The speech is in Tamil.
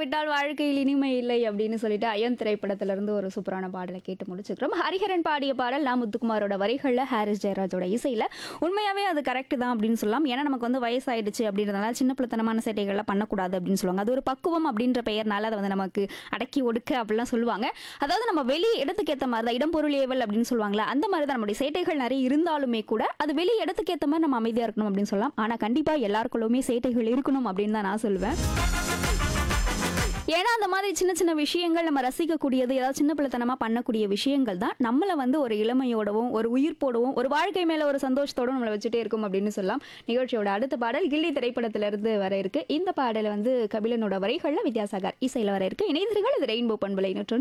இல்லாவிட்டால் வாழ்க்கையில் இனிமை இல்லை அப்படின்னு சொல்லிட்டு அயன் திரைப்படத்துல இருந்து ஒரு சூப்பரான பாடலை கேட்டு முடிச்சுக்கிறோம் ஹரிஹரன் பாடிய பாடல் நான் முத்துக்குமாரோட வரிகளில் ஹாரிஸ் ஜெயராஜோட இசையில் உண்மையாகவே அது கரெக்ட் தான் அப்படின்னு சொல்லலாம் ஏன்னா நமக்கு வந்து வயசாயிடுச்சு அப்படின்றதுனால சின்ன பிள்ளைத்தனமான சேட்டைகள்லாம் பண்ணக்கூடாது அப்படின்னு சொல்லுவாங்க அது ஒரு பக்குவம் அப்படின்ற பெயர்னால அதை வந்து நமக்கு அடக்கி ஒடுக்க அப்படிலாம் சொல்லுவாங்க அதாவது நம்ம வெளி இடத்துக்கு ஏற்ற மாதிரி தான் இடம் பொருள் ஏவல் அப்படின்னு சொல்லுவாங்களா அந்த மாதிரி தான் நம்மளுடைய சேட்டைகள் நிறைய இருந்தாலுமே கூட அது வெளி இடத்துக்கு ஏற்ற மாதிரி நம்ம அமைதியாக இருக்கணும் அப்படின்னு சொல்லலாம் ஆனால் கண்டிப்பாக எல்லாருக்குள்ளுமே சேட்டைகள் இருக்கணும் அப்படின்னு தான் நான் சொல்லுவேன் ஏன்னா அந்த மாதிரி சின்ன சின்ன விஷயங்கள் நம்ம ரசிக்கக்கூடியது ஏதாவது சின்ன பிள்ளைத்தனமா பண்ணக்கூடிய விஷயங்கள் தான் நம்மளை வந்து ஒரு இளமையோடவும் ஒரு உயிர்ப்போடவும் ஒரு வாழ்க்கை மேல ஒரு சந்தோஷத்தோடும் நம்மளை வச்சுட்டே இருக்கும் அப்படின்னு சொல்லலாம் நிகழ்ச்சியோட அடுத்த பாடல் கில்லி திரைப்படத்துல இருந்து வர இருக்கு இந்த பாடலை வந்து கபிலனோட வரிகள்ல வித்யாசாகர் இசையில வர இருக்கு இணைந்திருங்கள் இது ரெயின்போ பண்பலை நூற்றொன்று